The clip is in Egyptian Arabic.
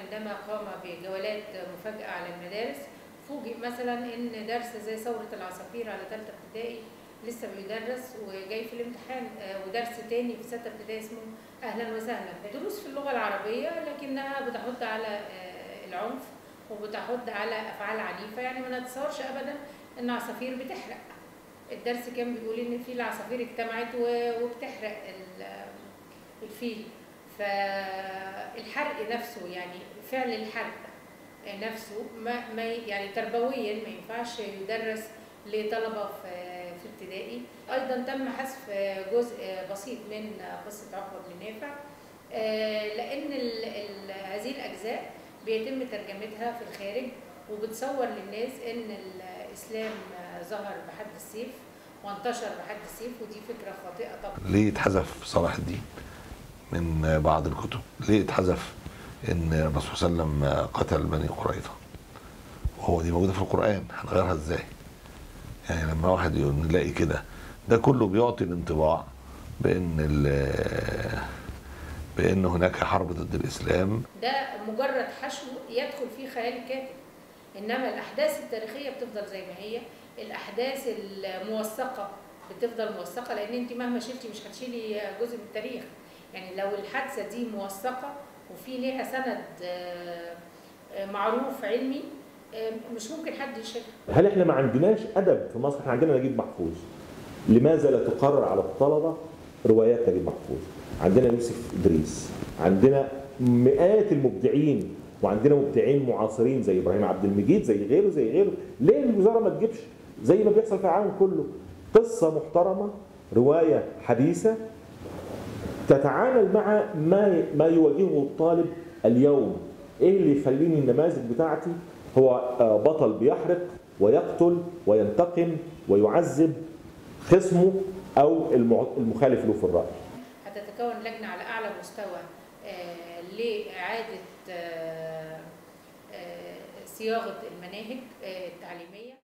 عندما قام بجولات مفاجئة على المدارس فوجئ مثلا ان درس زي ثورة العصافير على ثالثة ابتدائي لسه بيدرس وجاي في الامتحان آه، ودرس تاني في ستة ابتدائي اسمه اهلا وسهلا دروس في اللغة العربية لكنها بتحض على آه، العنف وبتحض على افعال عنيفة يعني ما نتصورش ابدا ان عصافير بتحرق الدرس كان بيقول ان في العصافير اجتمعت و- وبتحرق ال- الفيل فالحرق نفسه يعني فعل الحرق نفسه ما, ما يعني تربويا ما ينفعش يدرس لطلبه في في ابتدائي ايضا تم حذف جزء بسيط من قصه عقبه بن نافع آه، لان ال ال هذه الاجزاء بيتم ترجمتها في الخارج وبتصور للناس ان الاسلام ظهر بحد السيف وانتشر بحد السيف ودي فكره خاطئه طبعا ليه اتحذف صلاح الدين من بعض الكتب ليه اتحذف ان الرسول صلى الله عليه وسلم قتل بني قريظه وهو دي موجوده في القران هنغيرها ازاي يعني لما واحد يقول نلاقي كده ده كله بيعطي الانطباع بان ال- بان هناك حرب ضد الاسلام ده مجرد حشو يدخل فيه خيال الكاتب انما الاحداث التاريخيه بتفضل زي ما هي الاحداث الموثقه بتفضل موثقه لان انت مهما شلتي مش هتشيلي جزء من التاريخ يعني لو الحادثه دي موثقه وفي ليها سند آه، آه، معروف علمي آه، مش ممكن حد يشيلها هل احنا ما عندناش ادب في مصر؟ احنا عندنا نجيب محفوظ. لماذا لا تقرر على الطلبه روايات نجيب محفوظ؟ عندنا يوسف ادريس، عندنا مئات المبدعين وعندنا مبدعين معاصرين زي ابراهيم عبد المجيد زي غيره زي غيره، ليه الوزاره ما تجيبش زي ما بيحصل في العالم كله قصه محترمه روايه حديثه تتعامل مع ما ما يواجهه الطالب اليوم ايه اللي يخليني النماذج بتاعتي هو آه، بطل بيحرق ويقتل وينتقم ويعذب خصمه او المع- المخالف له في الراي هتتكون لجنه على اعلى مستوى آه، لاعاده آه، آه، صياغه المناهج آه، التعليميه